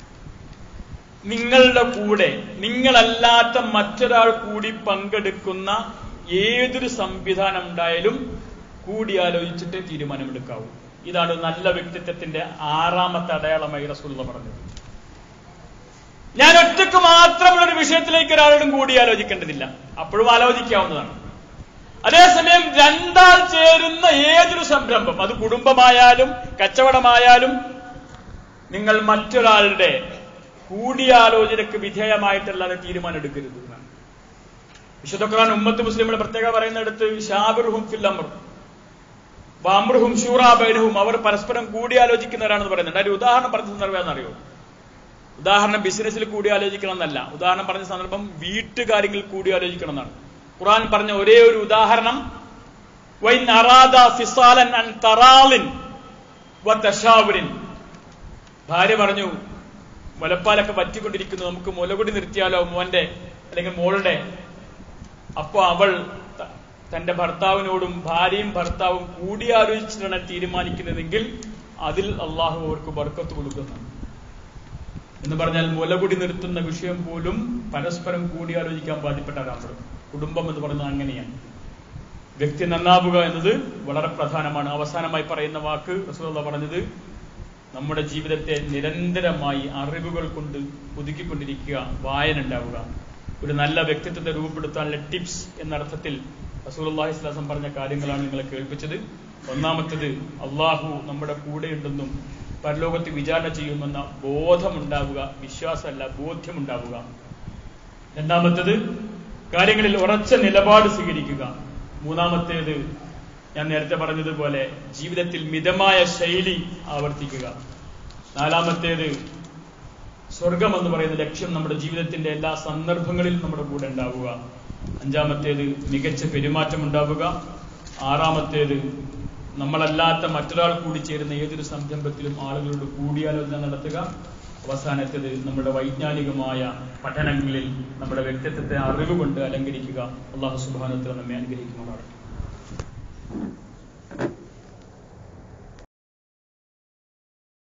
നിങ്ങളുടെ കൂടെ നിങ്ങളല്ലാത്ത മറ്റൊരാൾ കൂടി പങ്കെടുക്കുന്ന ഏതൊരു സംവിധാനം ഉണ്ടായാലും കൂടിയാലോചിച്ചിട്ട് തീരുമാനമെടുക്കാവൂ ഇതാണ് നല്ല വ്യക്തിത്വത്തിന്റെ ആറാമത്തെ അടയാളമായി റസൂള്ള പറഞ്ഞത് ഞാൻ ഒറ്റക്ക് മാത്രമുള്ള ഒരു വിഷയത്തിലേക്ക് ഒരാളോടും കൂടി ആലോചിക്കേണ്ടതില്ല അപ്പോഴും ആലോചിക്കാവുന്നതാണ് അതേസമയം രണ്ടാൾ ചേരുന്ന ഏതൊരു സംരംഭം അത് കുടുംബമായാലും കച്ചവടമായാലും നിങ്ങൾ മറ്റൊരാളുടെ കൂടിയാലോചനക്ക് വിധേയമായിട്ടല്ലാതെ തീരുമാനം എടുക്കരുത് എന്നാണ് വിശുദ്ധ ഖുർആൻ ഉമ്മത്ത് മുസ്ലിമുടെ പ്രത്യേക പറയുന്നിടത്ത് ഷാബിർഹും ഫില്ലമർ വാമൃഹും ഷൂറാബൈനഹും അവർ പരസ്പരം കൂടിയാലോചിക്കുന്നവരാണെന്ന് പറയുന്നുണ്ട് അതിന് ഉദാഹരണം പറഞ്ഞ സന്ദർഭം അറിയോ ഉദാഹരണം ബിസിനസ്സിൽ കൂടിയാലോചിക്കണം എന്നല്ല ഉദാഹരണം പറഞ്ഞ സന്ദർഭം വീട്ടുകാര്യങ്ങളിൽ കൂടിയാലോചിക്കണം എന്നാണ് ഖുർആൻ പറഞ്ഞ ഒരേ ഒരു ഉദാഹരണം വൈൻ അറാദ ഫിസാലൻ അൻ തറാലിൻ വതശാവുരിൻ ഭാര്യ പറഞ്ഞു മുലപ്പാലൊക്കെ വറ്റിക്കൊണ്ടിരിക്കുന്നു നമുക്ക് മുലകുടി നിർത്തിയാലോ മോന്റെ അല്ലെങ്കിൽ മോളുടെ അപ്പോ അവൾ ത- തന്റെ ഭർത്താവിനോടും ഭാര്യയും ഭർത്താവും കൂടിയാലോചിച്ചിട്ടാണ് തീരുമാനിക്കുന്നതെങ്കിൽ അതിൽ അള്ളാഹു അവർക്ക് ബർക്കത്ത് കൊടുക്കുന്നു എന്ന് പറഞ്ഞാൽ മുലകുടി നിർത്തുന്ന വിഷയം പോലും പരസ്പരം കൂടിയാലോചിക്കാൻ ബാധ്യപ്പെട്ടവരാണ് കുടുംബം എന്ന് പറയുന്നത് അങ്ങനെയാണ് വ്യക്തി നന്നാവുക എന്നത് വളരെ പ്രധാനമാണ് അവസാനമായി പറയുന്ന വാക്ക് റസൂലുള്ള പറഞ്ഞത് നമ്മുടെ ജീവിതത്തെ നിരന്തരമായി അറിവുകൾ കൊണ്ട് പുതുക്കിക്കൊണ്ടിരിക്കുക വായന ഉണ്ടാവുക ഒരു നല്ല വ്യക്തിത്വത്തെ രൂപപ്പെടുത്താനുള്ള ടിപ്സ് എന്ന അർത്ഥത്തിൽ റസൂലുള്ളാഹി സ്വലാസം പറഞ്ഞ കാര്യങ്ങളാണ് നിങ്ങളെ കേൾപ്പിച്ചത് ഒന്നാമത്തേത് അള്ളാഹു നമ്മുടെ കൂടെയുണ്ടെന്നും പരലോകത്ത് വിചാരണ ചെയ്യുമെന്ന ബോധമുണ്ടാവുക വിശ്വാസമല്ല ബോധ്യമുണ്ടാവുക രണ്ടാമത്തേത് കാര്യങ്ങളിൽ ഉറച്ച നിലപാട് സ്വീകരിക്കുക മൂന്നാമത്തേത് ഞാൻ നേരത്തെ പറഞ്ഞതുപോലെ ജീവിതത്തിൽ മിതമായ ശൈലി ആവർത്തിക്കുക നാലാമത്തേത് സ്വർഗം എന്ന് പറയുന്ന ലക്ഷ്യം നമ്മുടെ ജീവിതത്തിന്റെ എല്ലാ സന്ദർഭങ്ങളിലും നമ്മുടെ കൂടെ ഉണ്ടാവുക അഞ്ചാമത്തേത് മികച്ച പെരുമാറ്റം ഉണ്ടാവുക ആറാമത്തേത് നമ്മളല്ലാത്ത മറ്റൊരാൾ കൂടി ചേരുന്ന ഏതൊരു സംരംഭത്തിലും ആളുകളോട് കൂടിയാലോചന നടത്തുക അവസാനത്തേത് നമ്മുടെ വൈജ്ഞാനികമായ പഠനങ്ങളിൽ നമ്മുടെ വ്യക്തിത്വത്തെ അറിവ് കൊണ്ട് അലങ്കരിക്കുക അള്ളാഹു സുബാനത്തിൽ നമ്മെ അനുഗ്രഹിക്കുമാറാണ്